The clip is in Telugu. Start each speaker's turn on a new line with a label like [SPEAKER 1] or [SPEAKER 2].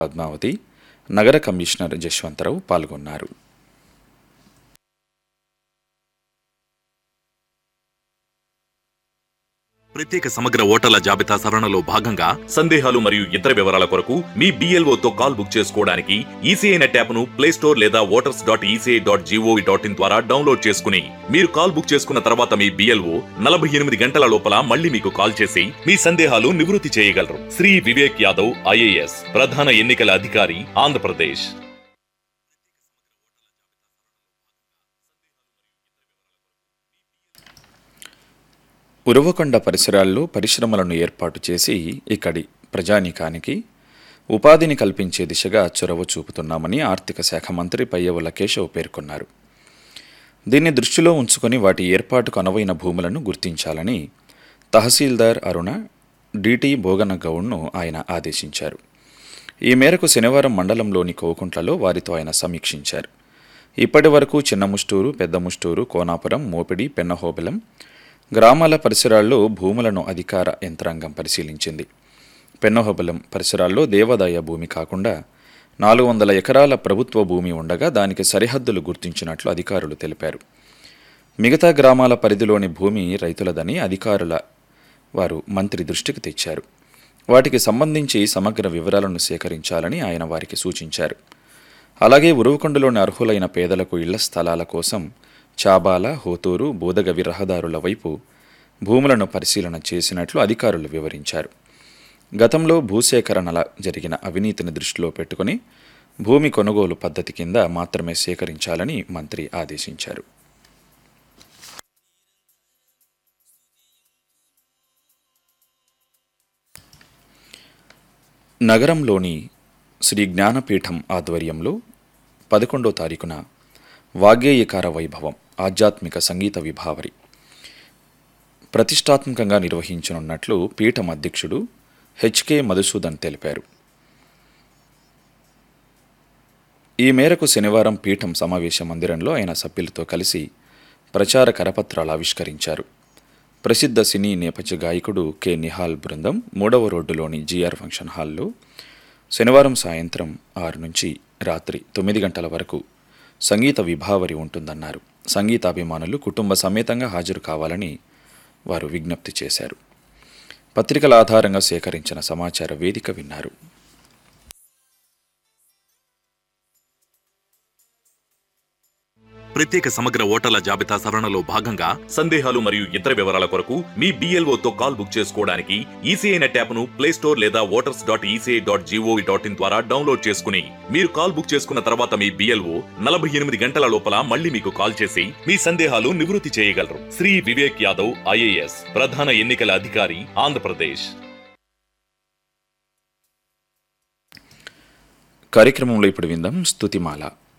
[SPEAKER 1] పద్మావతి నగర కమిషనర్ జశ్వంతరావు పాల్గొన్నారు
[SPEAKER 2] ప్రత్యేక సమగ్ర ఓటర్ల జాబితా సవరణలో భాగంగా సందేహాలు మరియు ఇతర వివరాల కొరకు మీ BLO తో కాల్ బుక్ చేసుకోవడానికి ఈసీఐ నెట్ యాప్ను ప్లే స్టోర్ లేదా voters dot ECI dot GOV dot in ద్వారా డౌన్లోడ్ చేసుకుని మీరు కాల్ బుక్ చేసుకున్న తర్వాత మీ బిఎల్ఓ నలభై ఎనిమిది గంటల లోపల మళ్ళీ మీకు కాల్ చేసి మీ సందేహాలు నివృత్తి చేయగలరు శ్రీ వివేక్ యాదవ్ ఐఏఎస్ ప్రధాన ఎన్నికల అధికారి ఆంధ్రప్రదేశ్
[SPEAKER 1] ఉరవకొండ పరిసరాల్లో పరిశ్రమలను ఏర్పాటు చేసి ఇక్కడి ప్రజానీకానికి ఉపాధిని కల్పించే దిశగా చొరవ చూపుతున్నామని ఆర్థిక శాఖ మంత్రి పయ్యవుల కేశవ్ పేర్కొన్నారు దీన్ని దృష్టిలో ఉంచుకొని వాటి ఏర్పాటుకు అనువైన భూములను గుర్తించాలని తహసీల్దార్ అరుణ డిటి భోగన గౌడ్ను ఆయన ఆదేశించారు ఈ మేరకు శనివారం మండలంలోని కోకుంట్లలో వారితో ఆయన సమీక్షించారు ఇప్పటి వరకు చిన్నముష్టూరు పెద్దముష్టూరు కోనాపురం మోపిడి పెన్నహోబెలం గ్రామాల పరిసరాల్లో భూములను అధికార యంత్రాంగం పరిశీలించింది పెన్నహోబెలం పరిసరాల్లో దేవాదాయ భూమి కాకుండా నాలుగు వందల ఎకరాల ప్రభుత్వ భూమి ఉండగా దానికి సరిహద్దులు గుర్తించినట్లు అధికారులు తెలిపారు మిగతా గ్రామాల పరిధిలోని భూమి రైతులదని అధికారుల వారు మంత్రి దృష్టికి తెచ్చారు వాటికి సంబంధించి సమగ్ర వివరాలను సేకరించాలని ఆయన వారికి సూచించారు అలాగే ఉరువకొండలోని అర్హులైన పేదలకు ఇళ్ల స్థలాల కోసం చాబాల హోతూరు బోదగవి రహదారుల వైపు భూములను పరిశీలన చేసినట్లు అధికారులు వివరించారు గతంలో భూసేకరణల జరిగిన అవినీతిని దృష్టిలో పెట్టుకుని భూమి కొనుగోలు పద్ధతి కింద మాత్రమే సేకరించాలని మంత్రి ఆదేశించారు నగరంలోని శ్రీ జ్ఞానపీఠం ఆధ్వర్యంలో పదకొండో తారీఖున వాగ్గేయకార వైభవం ఆధ్యాత్మిక సంగీత విభావరి ప్రతిష్టాత్మకంగా నిర్వహించనున్నట్లు పీఠం అధ్యక్షుడు హెచ్కే మధుసూదన్ తెలిపారు ఈ మేరకు శనివారం పీఠం సమావేశ మందిరంలో ఆయన సభ్యులతో కలిసి ప్రచార కరపత్రాలు ఆవిష్కరించారు ప్రసిద్ధ సినీ నేపథ్య గాయకుడు కె నిహాల్ బృందం మూడవ రోడ్డులోని జీఆర్ ఫంక్షన్ హాల్లో శనివారం సాయంత్రం ఆరు నుంచి రాత్రి తొమ్మిది గంటల వరకు సంగీత విభావరి ఉంటుందన్నారు సంగీతాభిమానులు కుటుంబ సమేతంగా హాజరు కావాలని వారు విజ్ఞప్తి చేశారు పత్రికల ఆధారంగా సేకరించిన సమాచార వేదిక విన్నారు
[SPEAKER 2] ప్రత్యేక సమగ్ర ఓటర్ల జాబితా సవరణలో భాగంగా సందేహాలు మరియు ఇతర వివరాల కొరకు మీ BLO తో కాల్ బుక్ చేసుకోవడానికి ఈసీఐ నెట్ యాప్ను ప్లే స్టోర్ లేదా voters dot ECI dot GOV dot in ద్వారా డౌన్లోడ్ చేసుకుని మీరు కాల్ బుక్ చేసుకున్న తర్వాత మీ బిఎల్ఓ నలభై ఎనిమిది గంటల లోపల మళ్ళీ మీకు కాల్ చేసి మీ సందేహాలు నివృత్తి చేయగలరు శ్రీ వివేక్ యాదవ్ ఐఏఎస్ ప్రధాన ఎన్నికల అధికారి ఆంధ్రప్రదేశ్
[SPEAKER 1] కార్యక్రమంలో ఇప్పుడు విందాం స్తుతిమాల